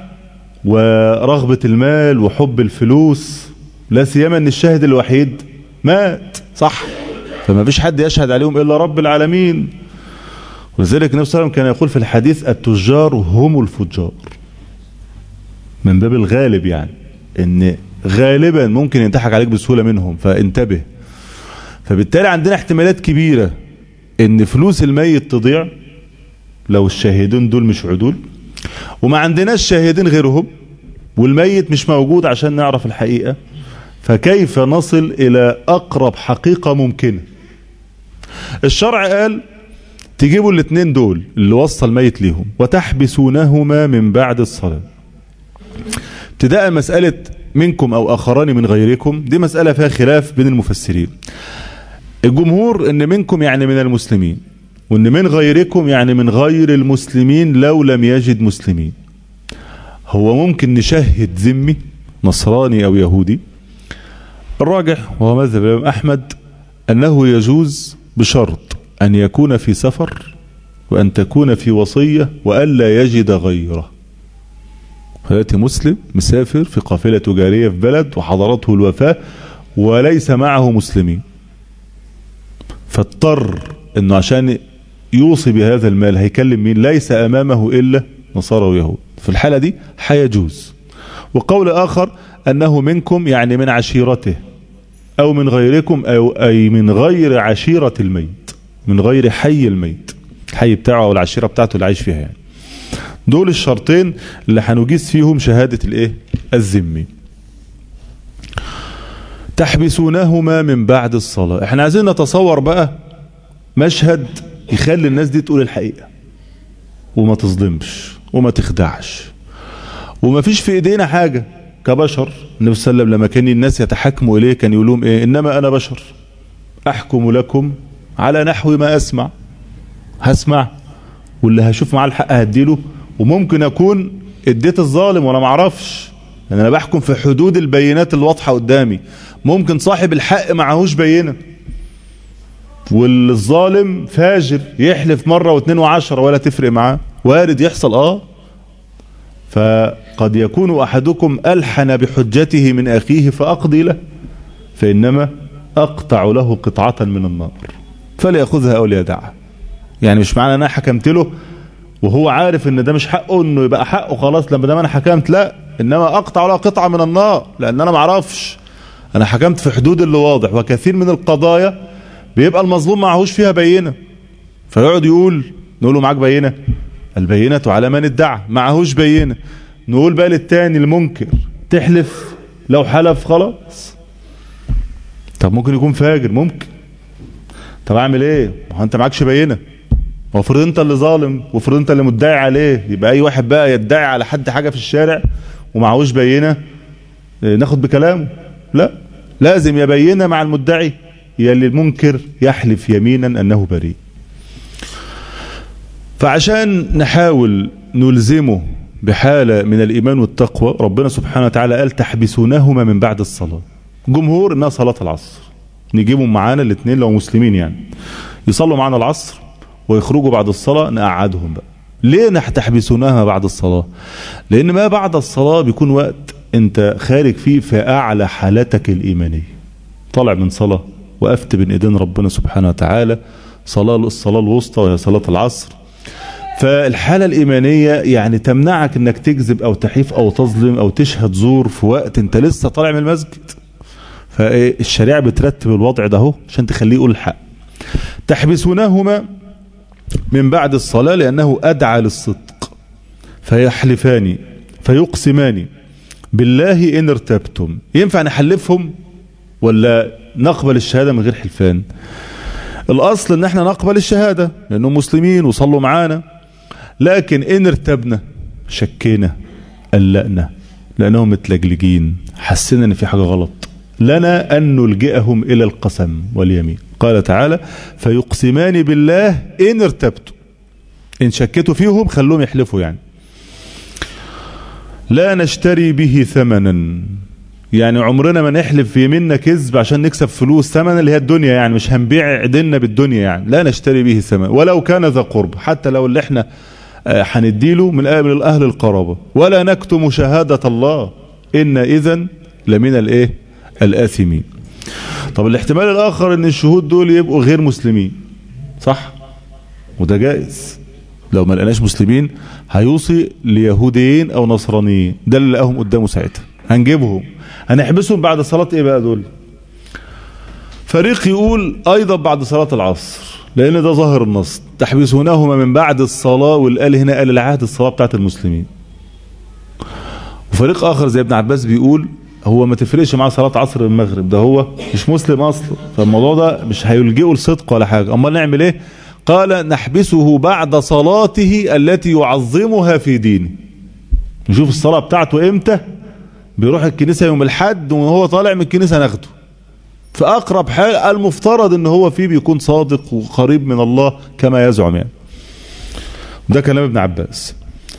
ورغبة المال وحب الفلوس لا سيما ان الشاهد الوحيد مات صح فما فيش حد يشهد عليهم الا رب العالمين ولذلك النبي صلى الله عليه وسلم كان يقول في الحديث التجار هم الفجار من باب الغالب يعني ان غالبا ممكن ينضحك عليك بسهولة منهم فانتبه فبالتالي عندنا احتمالات كبيرة ان فلوس الميت تضيع لو الشاهدين دول مش عدول وما عندناش شاهدين غيرهم والميت مش موجود عشان نعرف الحقيقة فكيف نصل الى اقرب حقيقة ممكنة الشرع قال تجيبوا الاثنين دول اللي وصى الميت ليهم وتحبسونهما من بعد الصلاة ابتداء مسألة منكم او اخران من غيركم دي مسألة فيها خلاف بين المفسرين الجمهور ان منكم يعني من المسلمين وان من غيركم يعني من غير المسلمين لو لم يجد مسلمين هو ممكن نشهد ذمي نصراني او يهودي الراجح وهو مذهب الامام احمد انه يجوز بشرط ان يكون في سفر وان تكون في وصية والا يجد غيره فيأتي مسلم مسافر في قافلة تجارية في بلد وحضرته الوفاة وليس معه مسلمين فاضطر انه عشان يوصي بهذا المال هيكلم مين ليس امامه الا نصارى ويهود في الحالة دي حيجوز وقول اخر انه منكم يعني من عشيرته او من غيركم او اي من غير عشيرة الميت من غير حي الميت الحي بتاعه او العشيرة بتاعته اللي عايش فيها يعني دول الشرطين اللي هنجيز فيهم شهادة الايه الذمي تحبسونهما من بعد الصلاة احنا عايزين نتصور بقى مشهد يخلي الناس دي تقول الحقيقة وما تظلمش وما تخدعش وما فيش في ايدينا حاجة كبشر النبي صلى الله عليه وسلم لما كان الناس يتحكموا اليه كان يقولون ايه انما انا بشر احكم لكم على نحو ما اسمع هسمع واللي هشوف معاه الحق هديله وممكن اكون اديت الظالم وانا ما اعرفش لان انا بحكم في حدود البينات الواضحه قدامي ممكن صاحب الحق معهوش بينه والظالم فاجر يحلف مرة واثنين وعشرة ولا تفرق معاه وارد يحصل اه فقد يكون أحدكم ألحن بحجته من أخيه فأقضي له فإنما أقطع له قطعة من النار فليأخذها أو ليدعها يعني مش معنى أنا حكمت له وهو عارف ان ده مش حقه انه يبقى حقه خلاص لما ده انا حكمت لا انما اقطع له قطعه من النار لان انا ما اعرفش انا حكمت في حدود اللي واضح وكثير من القضايا بيبقى المظلوم معهوش فيها بينه فيقعد يقول نقول له معاك بينه البينه على من ادعى معهوش بينه نقول بقى للتاني المنكر تحلف لو حلف خلاص طب ممكن يكون فاجر ممكن طب اعمل ايه ما هو انت معكش بينه وافرض انت اللي ظالم وافرض انت اللي مدعي عليه يبقى اي واحد بقى يدعي على حد حاجه في الشارع ومعهوش بينه ناخد بكلامه لا لازم يبينه مع المدعي يا المنكر يحلف يمينا انه بريء فعشان نحاول نلزمه بحالة من الإيمان والتقوى ربنا سبحانه وتعالى قال تحبسونهما من بعد الصلاة جمهور إنها صلاة العصر نجيبهم معانا الاثنين لو مسلمين يعني يصلوا معانا العصر ويخرجوا بعد الصلاة نقعدهم بقى ليه تحبسونها بعد الصلاة لأن ما بعد الصلاة بيكون وقت أنت خارج فيه في أعلى حالتك الإيمانية طالع من صلاة وقفت بين إيدين ربنا سبحانه وتعالى صلاة الصلاة الوسطى وهي صلاة العصر فالحالة الإيمانية يعني تمنعك أنك تكذب أو تحيف أو تظلم أو تشهد زور في وقت أنت لسه طالع من المسجد فالشريعة بترتب الوضع ده هو عشان تخليه يقول الحق تحبسونهما من بعد الصلاة لأنه أدعى للصدق فيحلفان فيقسمان بالله إن ارتبتم ينفع نحلفهم ولا نقبل الشهادة من غير حلفان الأصل أن احنا نقبل الشهادة لأنهم مسلمين وصلوا معانا لكن إن ارتبنا شكينا قلقنا لأنهم متلجلجين حسينا أن في حاجة غلط لنا أن نلجئهم إلى القسم واليمين قال تعالى فيقسمان بالله إن ارتبتم إن شكتوا فيهم خلوهم يحلفوا يعني لا نشتري به ثمنا يعني عمرنا ما نحلف في يميننا كذب عشان نكسب فلوس ثمنا اللي هي الدنيا يعني مش هنبيع ديننا بالدنيا يعني لا نشتري به ثمن ولو كان ذا قرب حتى لو اللي احنا هنديله من من اهل القرابه ولا نكتم شهاده الله ان اذا لمن الايه الاثمين طب الاحتمال الاخر ان الشهود دول يبقوا غير مسلمين صح وده جائز لو ما لقناش مسلمين هيوصي ليهوديين او نصرانيين ده اللي لقاهم قدامه ساعتها هنجيبهم هنحبسهم بعد صلاة ايه بقى دول فريق يقول ايضا بعد صلاة العصر لان ده ظاهر النص تحبسونهما من بعد الصلاة والقال هنا قال العهد الصلاة بتاعت المسلمين وفريق اخر زي ابن عباس بيقول هو ما تفرقش معاه صلاة عصر المغرب ده هو مش مسلم اصلا فالموضوع ده مش هيلجئه لصدق ولا حاجة امال نعمل ايه قال نحبسه بعد صلاته التي يعظمها في دينه نشوف الصلاة بتاعته امتى بيروح الكنيسة يوم الحد وهو طالع من الكنيسة ناخده في أقرب حال المفترض ان هو فيه بيكون صادق وقريب من الله كما يزعم يعني ده كلام ابن عباس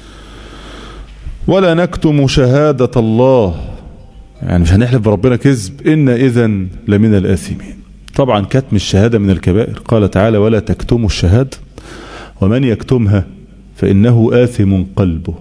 ولا نكتم شهادة الله يعني مش هنحلف بربنا كذب إن إذا لمن الآثمين طبعا كتم الشهادة من الكبائر قال تعالى ولا تكتموا الشهادة ومن يكتمها فإنه آثم قلبه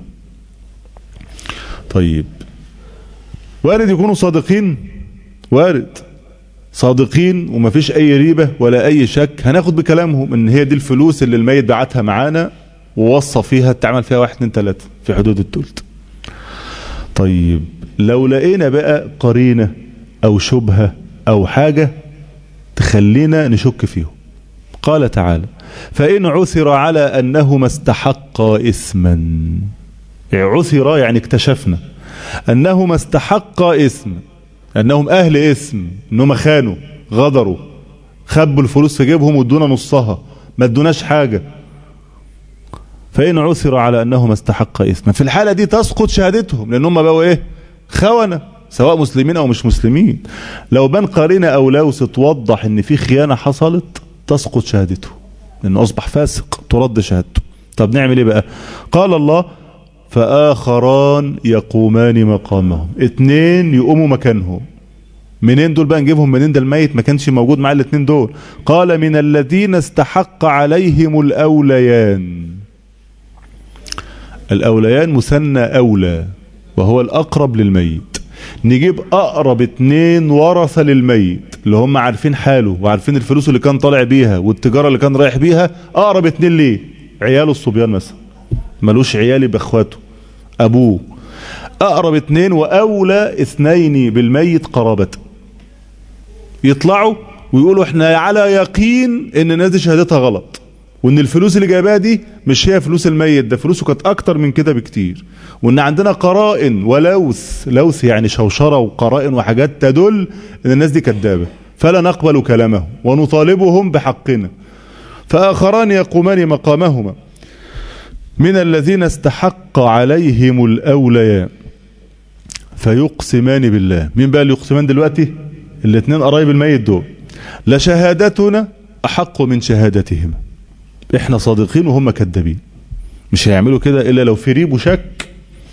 طيب وارد يكونوا صادقين وارد صادقين وما فيش اي ريبة ولا اي شك هناخد بكلامهم ان هي دي الفلوس اللي الميت بعتها معانا ووصى فيها تعمل فيها واحد اتنين تلاتة في حدود التلت طيب لو لقينا بقى قرينة او شبهة او حاجة تخلينا نشك فيهم قال تعالى فإن عثر على أنهما استحقا إثما عثر يعني اكتشفنا أنهما استحقا إثما أنهم أهل إثم أنهم خانوا غدروا خبوا الفلوس في جيبهم وادونا نصها ما ادوناش حاجة فإن عثر على أنهما استحقا إثما في الحالة دي تسقط شهادتهم لأنهم بقوا إيه خونة سواء مسلمين أو مش مسلمين لو بان قرينة أو لوس توضح أن في خيانة حصلت تسقط شهادته لأنه أصبح فاسق ترد شهادته طب نعمل إيه بقى قال الله فآخران يقومان مقامهم اتنين يقوموا مكانهم منين دول بقى نجيبهم منين ده الميت ما كانش موجود معاه الاتنين دول قال من الذين استحق عليهم الأوليان الأوليان مثنى أولى وهو الأقرب للميت نجيب أقرب اتنين ورثة للميت اللي هم عارفين حاله وعارفين الفلوس اللي كان طالع بيها والتجارة اللي كان رايح بيها أقرب اتنين ليه عياله الصبيان مثلا ملوش عيالي بأخواته أبوه أقرب اتنين وأولى اثنين بالميت قرابة يطلعوا ويقولوا احنا على يقين ان الناس دي شهادتها غلط وان الفلوس اللي جايباها دي مش هي فلوس الميت ده فلوسه كانت اكتر من كده بكتير وان عندنا قرائن ولوث لوث يعني شوشرة وقرائن وحاجات تدل ان الناس دي كذابة فلا نقبل كلامهم ونطالبهم بحقنا فآخران يقومان مقامهما من الذين استحق عليهم الأولياء فيقسمان بالله مين بقى اللي يقسمان دلوقتي الاثنين قرايب الميت دول لشهادتنا أحق من شهادتهما احنا صادقين وهم كذابين مش هيعملوا كده إلا لو في ريب وشك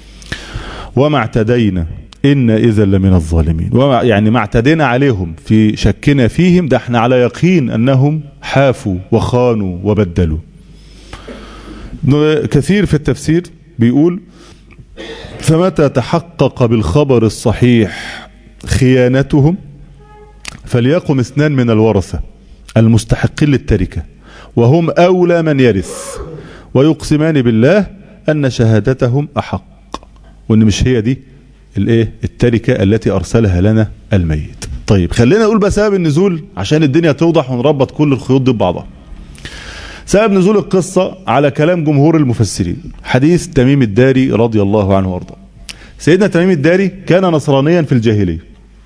وما اعتدينا إن إذا لمن الظالمين وما يعني ما اعتدينا عليهم في شكنا فيهم ده احنا على يقين أنهم حافوا وخانوا وبدلوا كثير في التفسير بيقول فمتى تحقق بالخبر الصحيح خيانتهم فليقم اثنان من الورثة المستحقين للتركة وهم أولى من يرث ويقسمان بالله أن شهادتهم أحق وأن مش هي دي الايه التركة التي أرسلها لنا الميت طيب خلينا نقول بسبب النزول عشان الدنيا توضح ونربط كل الخيوط دي ببعضها سبب نزول القصة على كلام جمهور المفسرين حديث تميم الداري رضي الله عنه وارضاه سيدنا تميم الداري كان نصرانيا في الجاهلية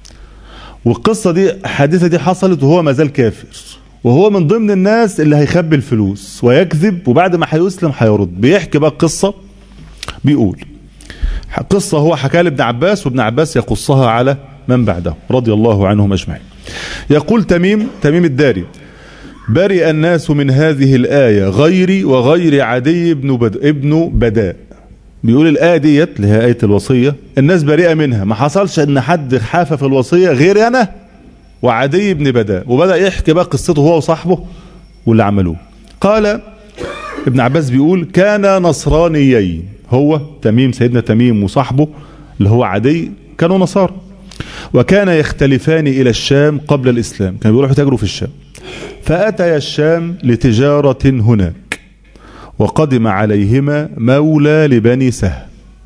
والقصة دي الحادثة دي حصلت وهو ما زال كافر وهو من ضمن الناس اللي هيخبي الفلوس ويكذب وبعد ما هيسلم هيرد بيحكي بقى القصة بيقول قصة هو حكاها لابن عباس وابن عباس يقصها على من بعده رضي الله عنهم أجمعين يقول تميم تميم الداري برئ الناس من هذه الآية غيري وغير عدي ابن, بد... ابن بداء بيقول الآية ديت اللي هي آية الوصية الناس بريئة منها ما حصلش ان حد حافة في الوصية غير أنا وعدي بن بداء وبدأ يحكي بقى قصته هو وصاحبه واللي عملوه قال ابن عباس بيقول كان نصرانيين هو تميم سيدنا تميم وصاحبه اللي هو عدي كانوا نصارى وكان يختلفان إلى الشام قبل الإسلام كانوا بيروحوا يتاجروا في الشام فأتيا الشام لتجارة هناك وقدم عليهما مولى لبني سهم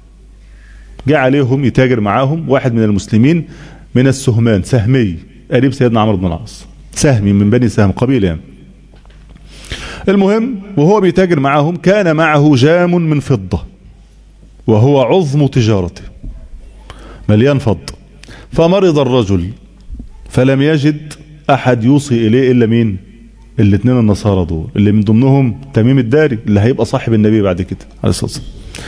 جاء عليهم يتاجر معاهم واحد من المسلمين من السهمان سهمي قريب سيدنا عمرو بن العاص سهمي من بني سهم قبيلة يعني. المهم وهو بيتاجر معاهم كان معه جام من فضة وهو عظم تجارته مليان فضة فمرض الرجل فلم يجد أحد يوصي إليه إلا مين الاثنين النصارى دول اللي من ضمنهم تميم الداري اللي هيبقى صاحب النبي بعد كده عليه الصلاة والسلام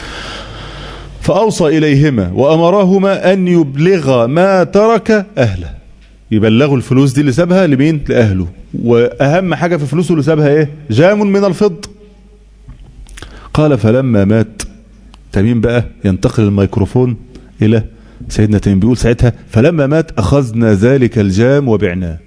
فأوصى إليهما وأمرهما أن يبلغ ما ترك أهله يبلغوا الفلوس دي اللي سابها لمين لأهله وأهم حاجة في فلوسه اللي سابها إيه جام من الفضة قال فلما مات تميم بقى ينتقل الميكروفون إلى سيدنا تميم بيقول ساعتها فلما مات أخذنا ذلك الجام وبعناه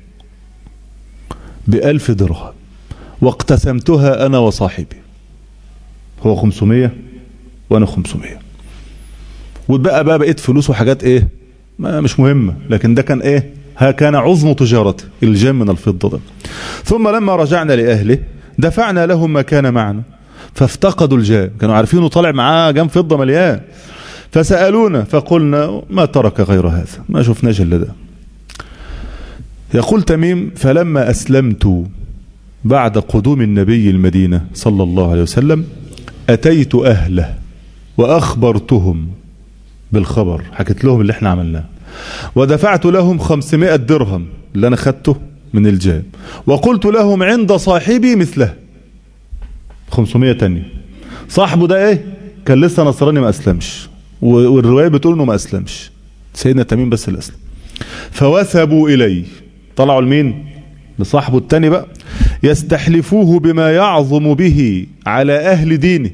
بألف درهم واقتسمتها أنا وصاحبي هو 500 وأنا 500 وبقى بقى بقيت فلوس وحاجات إيه ما مش مهمة لكن ده كان إيه ها كان عظم تجارته الجام من الفضة ده ثم لما رجعنا لأهله دفعنا لهم ما كان معنا فافتقدوا الجام كانوا عارفينه طالع معاه جام فضة مليان فسألونا فقلنا ما ترك غير هذا ما شفناش إلا ده يقول تميم فلما أسلمت بعد قدوم النبي المدينة صلى الله عليه وسلم أتيت أهله وأخبرتهم بالخبر حكيت لهم اللي احنا عملناه ودفعت لهم خمسمائة درهم اللي أنا خدته من الجاب وقلت لهم عند صاحبي مثله خمسمائة تانية صاحبه ده ايه كان لسه نصراني ما أسلمش والرواية بتقول انه ما أسلمش سيدنا تميم بس اللي أسلم فوثبوا إليه طلعوا لمين لصاحبه التاني بقى يستحلفوه بما يعظم به على أهل دينه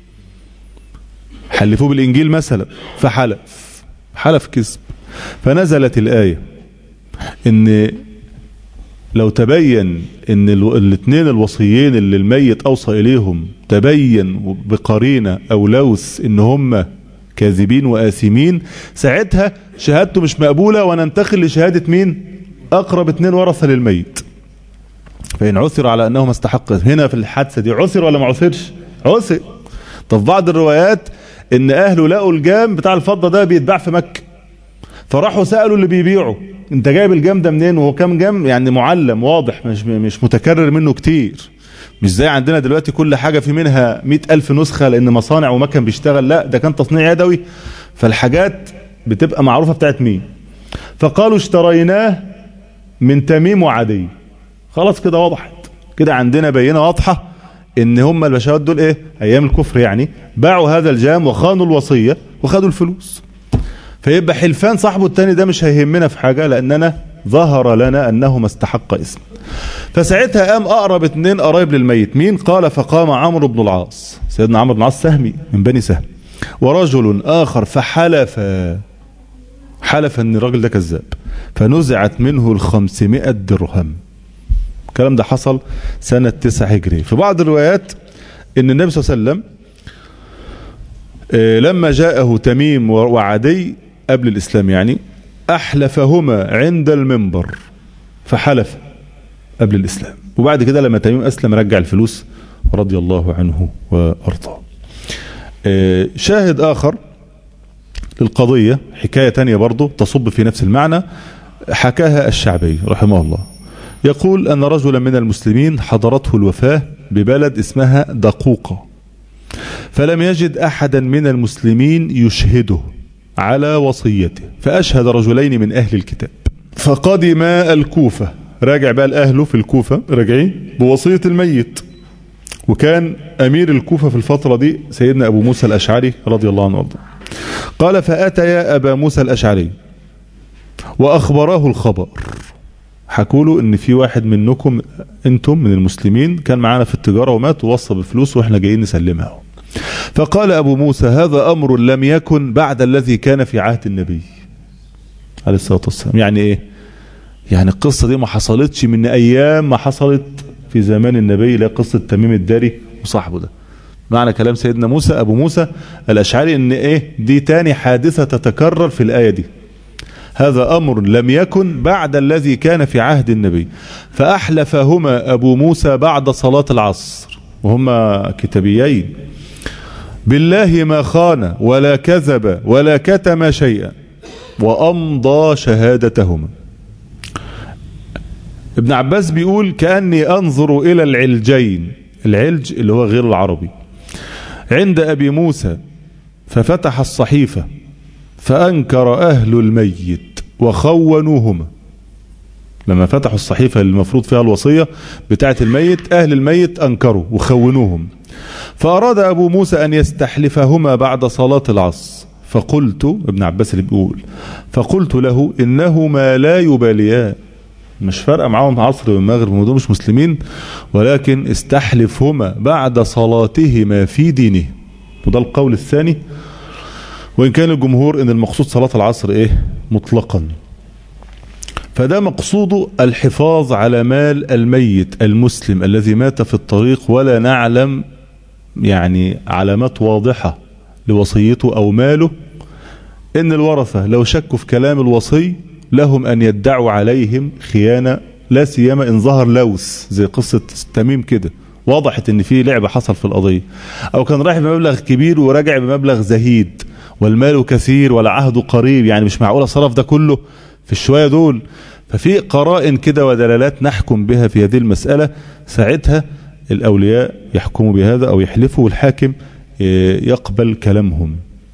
حلفوه بالإنجيل مثلا فحلف حلف كذب فنزلت الآية إن لو تبين ان الاثنين الوصيين اللي الميت اوصى اليهم تبين بقرينة او لوث ان هم كاذبين واثمين ساعتها شهادته مش مقبولة وننتقل لشهادة مين اقرب اثنين ورثة للميت فإن عثر على أنهما استحق هنا في الحادثة دي عثر ولا ما عثرش عثر طب بعض الروايات ان اهله لقوا الجام بتاع الفضة ده بيتباع في مكة فراحوا سألوا اللي بيبيعوا انت جايب الجام ده منين وهو كام جام يعني معلم واضح مش مش متكرر منه كتير مش زي عندنا دلوقتي كل حاجة في منها مئة ألف نسخة لأن مصانع ومكن بيشتغل لا ده كان تصنيع يدوي فالحاجات بتبقى معروفة بتاعت مين فقالوا اشتريناه من تميم وعدي خلاص كده وضحت كده عندنا بينة واضحة ان هم البشوات دول ايه ايام الكفر يعني باعوا هذا الجام وخانوا الوصية وخدوا الفلوس فيبقى حلفان صاحبه التاني ده مش هيهمنا في حاجة لاننا ظهر لنا انهما استحق اسم فساعتها قام اقرب اتنين قرايب للميت مين قال فقام عمرو بن العاص سيدنا عمرو بن العاص سهمي من بني سهم ورجل اخر فحلف حلف ان الراجل ده كذاب فنزعت منه الخمسمائة درهم الكلام ده حصل سنة تسعة هجري في بعض الروايات ان النبي صلى الله عليه وسلم لما جاءه تميم وعدي قبل الإسلام يعني أحلفهما عند المنبر فحلف قبل الإسلام وبعد كده لما تميم أسلم رجع الفلوس رضي الله عنه وأرضاه شاهد آخر للقضية حكاية تانية برضه تصب في نفس المعنى حكاها الشعبي رحمه الله يقول أن رجلا من المسلمين حضرته الوفاة ببلد اسمها دقوقة فلم يجد أحدا من المسلمين يشهده على وصيته فأشهد رجلين من أهل الكتاب فقدم الكوفة راجع بقى لأهله في الكوفة راجعين بوصية الميت وكان أمير الكوفة في الفترة دي سيدنا أبو موسى الأشعري رضي الله عنه وارضاه قال فأتيا أبا موسى الأشعري وأخبراه الخبر حكوا له ان في واحد منكم انتم من المسلمين كان معانا في التجارة ومات ووصى بفلوس واحنا جايين نسلمها فقال ابو موسى هذا امر لم يكن بعد الذي كان في عهد النبي عليه الصلاة والسلام يعني ايه يعني القصة دي ما حصلتش من ايام ما حصلت في زمان النبي لا قصة تميم الداري وصاحبه ده معنى كلام سيدنا موسى ابو موسى الاشعري ان ايه دي تاني حادثة تتكرر في الاية دي هذا أمر لم يكن بعد الذي كان في عهد النبي فأحلفهما أبو موسى بعد صلاة العصر وهما كتابيين بالله ما خان ولا كذب ولا كتم شيئا وأمضى شهادتهما ابن عباس بيقول كأني أنظر إلى العلجين العلج اللي هو غير العربي عند أبي موسى ففتح الصحيفة فأنكر أهل الميت وخونوهما لما فتحوا الصحيفة اللي المفروض فيها الوصية بتاعة الميت أهل الميت أنكروا وخونوهم فأراد أبو موسى أن يستحلفهما بعد صلاة العصر فقلت ابن عباس اللي بيقول فقلت له إنهما لا يباليان مش فارقة معاهم عصر والمغرب ودول مش مسلمين ولكن استحلفهما بعد صلاتهما في دينه وده القول الثاني وإن كان الجمهور إن المقصود صلاة العصر إيه مطلقا فده مقصوده الحفاظ على مال الميت المسلم الذي مات في الطريق ولا نعلم يعني علامات واضحة لوصيته أو ماله إن الورثة لو شكوا في كلام الوصي لهم أن يدعوا عليهم خيانة لا سيما إن ظهر لوث زي قصة تميم كده وضحت ان في لعبة حصل في القضية او كان رايح بمبلغ كبير ورجع بمبلغ زهيد والمال كثير والعهد قريب يعني مش معقول صرف ده كله في الشوية دول ففي قرائن كده ودلالات نحكم بها في هذه المسألة ساعتها الأولياء يحكموا بهذا أو يحلفوا والحاكم يقبل كلامهم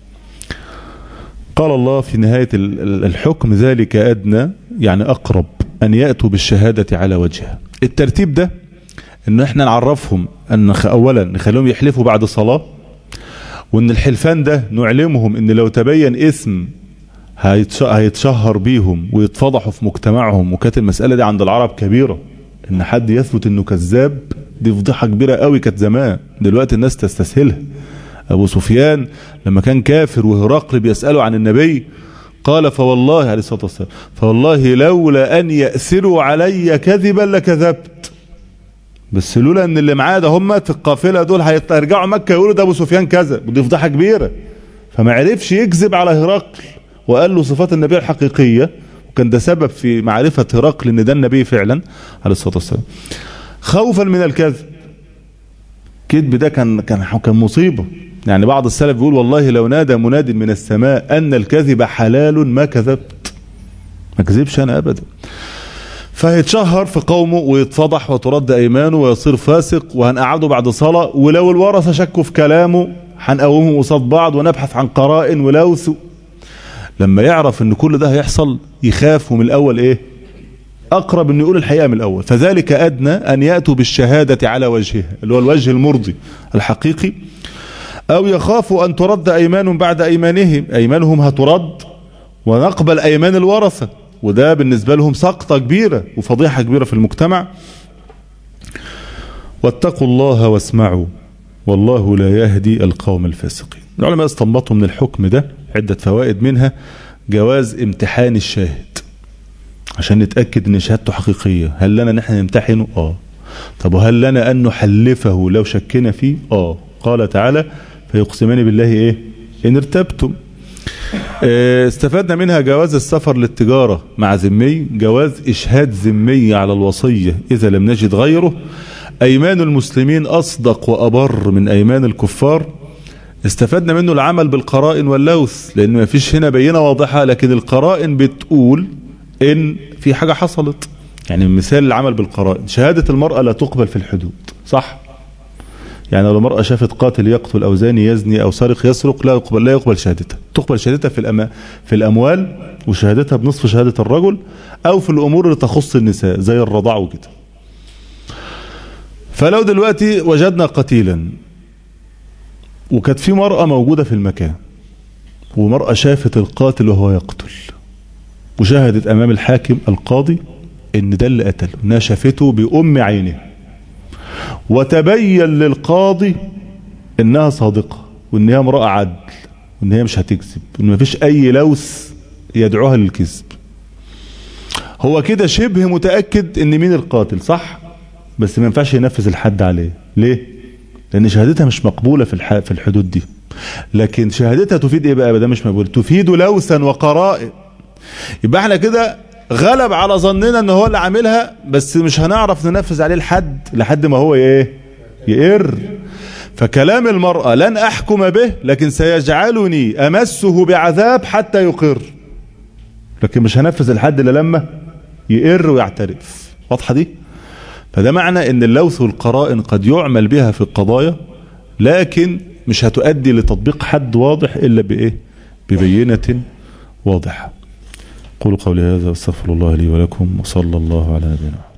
قال الله في نهاية الحكم ذلك أدنى يعني أقرب أن يأتوا بالشهادة على وجهها الترتيب ده ان احنا نعرفهم ان اولا نخليهم يحلفوا بعد صلاة وان الحلفان ده نعلمهم ان لو تبين اسم هيتشهر بيهم ويتفضحوا في مجتمعهم وكانت المسألة دي عند العرب كبيرة ان حد يثبت انه كذاب دي فضيحة كبيرة قوي كانت زمان دلوقتي الناس تستسهلها ابو سفيان لما كان كافر وهرقل بيسأله عن النبي قال فوالله عليه الصلاة والسلام فوالله لولا أن يأسروا علي كذبا لكذبت بس لولا ان اللي معاه ده هم في القافله دول هيرجعوا مكه يقولوا ده ابو سفيان كذا ودي فضيحه كبيره فما عرفش يكذب على هرقل وقال له صفات النبي الحقيقيه وكان ده سبب في معرفه هرقل ان ده النبي فعلا عليه الصلاه والسلام خوفا من الكذب كذب ده كان كان كان مصيبه يعني بعض السلف بيقول والله لو نادى مناد من السماء ان الكذب حلال ما كذبت ما كذبش انا ابدا فهيتشهر في قومه ويتفضح وترد ايمانه ويصير فاسق وهنقعده بعد صلاه ولو الورثه شكوا في كلامه هنقومهم قصاد بعض ونبحث عن قرائن ولوث لما يعرف ان كل ده هيحصل يخاف ومن الاول ايه اقرب انه يقول الحقيقه من الاول فذلك ادنى ان ياتوا بالشهاده على وجهها اللي هو الوجه المرضي الحقيقي او يخافوا ان ترد ايمان بعد ايمانهم ايمانهم هترد ونقبل ايمان الورثه وده بالنسبة لهم سقطة كبيرة وفضيحة كبيرة في المجتمع واتقوا الله واسمعوا والله لا يهدي القوم الفاسقين العلماء استنبطوا من الحكم ده عدة فوائد منها جواز امتحان الشاهد عشان نتأكد ان شهادته حقيقية هل لنا نحن نمتحنه اه طب وهل لنا ان نحلفه لو شكنا فيه اه قال تعالى فيقسمان بالله ايه ان ارتبتم استفدنا منها جواز السفر للتجارة مع ذمي جواز إشهاد ذمي على الوصية إذا لم نجد غيره أيمان المسلمين أصدق وأبر من أيمان الكفار استفدنا منه العمل بالقرائن واللوث لأن ما فيش هنا بينة واضحة لكن القرائن بتقول إن في حاجة حصلت يعني مثال العمل بالقرائن شهادة المرأة لا تقبل في الحدود صح يعني لو المرأة شافت قاتل يقتل أو زاني يزني أو سارق يسرق لا يقبل لا يقبل شهادتها تقبل شهادتها في الأما في الأموال وشهادتها بنصف شهادة الرجل أو في الأمور اللي تخص النساء زي الرضاع وكده فلو دلوقتي وجدنا قتيلا وكانت في مرأة موجودة في المكان ومرأة شافت القاتل وهو يقتل وشاهدت أمام الحاكم القاضي إن ده اللي قتله إنها شافته بأم عينه وتبين للقاضي انها صادقة وان هي امرأة عدل وان هي مش هتكذب وان مفيش اي لوث يدعوها للكذب هو كده شبه متأكد ان مين القاتل صح بس ما ينفعش ينفذ الحد عليه ليه لان شهادتها مش مقبولة في الح... في الحدود دي لكن شهادتها تفيد ايه بقى ده مش مقبول تفيد لوثا وقرائن يبقى احنا كده غلب على ظننا ان هو اللي عاملها بس مش هنعرف ننفذ عليه الحد لحد ما هو ايه يقر فكلام المرأة لن احكم به لكن سيجعلني امسه بعذاب حتى يقر لكن مش هنفذ الحد الا لما يقر ويعترف واضحة دي فده معنى ان اللوث والقرائن قد يعمل بها في القضايا لكن مش هتؤدي لتطبيق حد واضح الا بايه ببينة واضحة قولوا قولي هذا واستغفر الله لي ولكم وصلى الله على نبينا